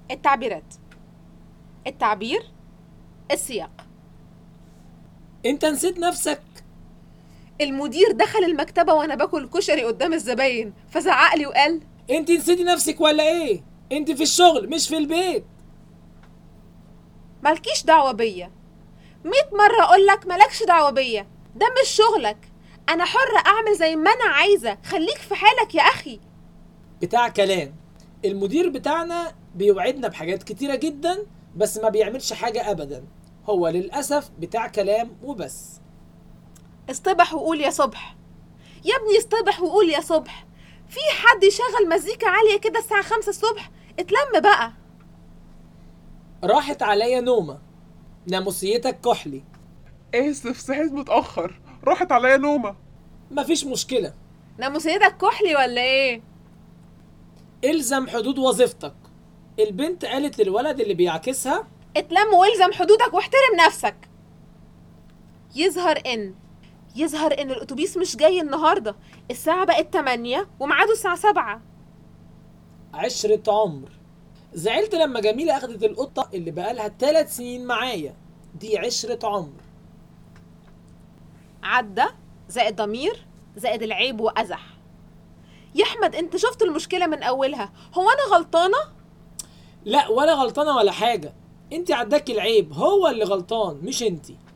التعبيرات التعبير السياق انت نسيت نفسك المدير دخل المكتبة وأنا باكل كشري قدام الزباين فزعق لي وقال انت نسيتي نفسك ولا ايه انت في الشغل مش في البيت مالكيش دعوة بيا ميت مرة أقولك مالكش دعوة بيا ده مش شغلك أنا حرة أعمل زي ما أنا عايزة خليك في حالك يا أخي بتاع كلام المدير بتاعنا بيوعدنا بحاجات كتيرة جدا بس ما بيعملش حاجة أبدا هو للأسف بتاع كلام وبس اصطبح وقول يا صبح يا ابني اصطبح وقول يا صبح في حد يشغل مزيكا عالية كده الساعة خمسة الصبح اتلم بقى راحت عليا نومة ناموسيتك كحلي آسف صحيت متأخر راحت عليا نومة مفيش مشكلة ناموسيتك كحلي ولا ايه الزم حدود وظيفتك البنت قالت للولد اللي بيعكسها اتلم والزم حدودك واحترم نفسك يظهر ان يظهر ان الاتوبيس مش جاي النهارده الساعة بقت 8 وميعاده الساعة 7 عشرة عمر زعلت لما جميلة أخدت القطة اللي بقالها ثلاث سنين معايا دي عشرة عمر عدى زائد ضمير زائد العيب وأزح يا احمد انت شفت المشكلة من اولها هو انا غلطانة لا ولا غلطانة ولا حاجة انت عداك العيب هو اللي غلطان مش انتي